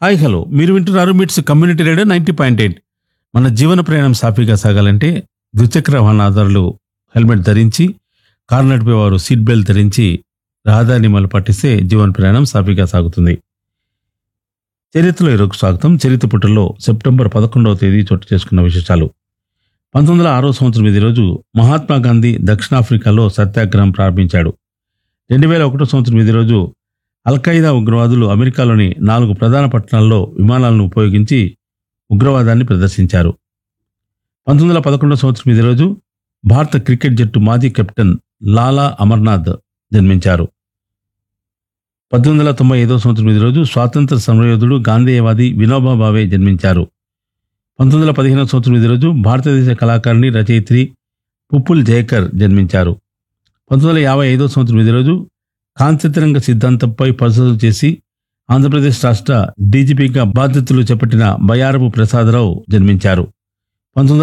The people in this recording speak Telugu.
హాయ్ హలో మీరు వింటున్నారు MITS community radio ninety point eight మన జీవన ప్రయాణం సాఫీగా సాగాలంటే ద్విచక్ర వాహనదారులు హెల్మెట్ ధరించి కారు నడిపేవారు సీట్ బెల్ట్ ధరించి రహదారిని మలు పట్టిస్తే జీవన ప్రయాణం సాఫీగా సాగుతుంది చరిత్రలో ఈరోజు స్వాగతం చరిత్ర పుటల్లో సెప్టెంబర్ పదకొండవ తేదీ చోటు చేసుకున్న విశేషాలు పంతొమ్మిది వందల ఆరో సంవత్సరం ఇదే రోజు మహాత్మా గాంధీ దక్షిణాఫ్రికాలో సత్యాగ్రహం ప్రారంభించాడు రెండు వేల ఒకటో సంవత్సరం ఇదే రోజు అల్ఖైదా ఉగ్రవాదులు అమెరికాలోని నాలుగు ప్రధాన పట్టణాల్లో విమానాలను ఉపయోగించి ఉగ్రవాదాన్ని ప్రదర్శించారు పంతొమ్మిది వందల పదకొండవ సంవత్సరం ఇదే రోజు భారత క్రికెట్ జట్టు మాజీ కెప్టెన్ లాలా అమర్నాథ్ జన్మించారు పద్దెనిమిది వందల తొంభై ఐదవ సంవత్సరం ఇదే రోజు స్వాతంత్ర సమరయోధుడు గాంధేయవాది వినోబా భావే జన్మించారు పంతొమ్మిది వందల పదిహేనవ సంవత్సరం ఇదే రోజు భారతదేశ కళాకారిణి రచయిత్రి పుప్పుల్ జయకర్ జన్మించారు పంతొమ్మిది వందల యాభై ఐదవ సంవత్సరం ఇదే రోజు కాంతిరంగ సిద్ధాంతంపై పరిశోధన చేసి ఆంధ్రప్రదేశ్ రాష్ట్ర డీజీపీగా బాధ్యతలు చేపట్టిన బయారపు ప్రసాదరావు జన్మించారు పంతొమ్మిది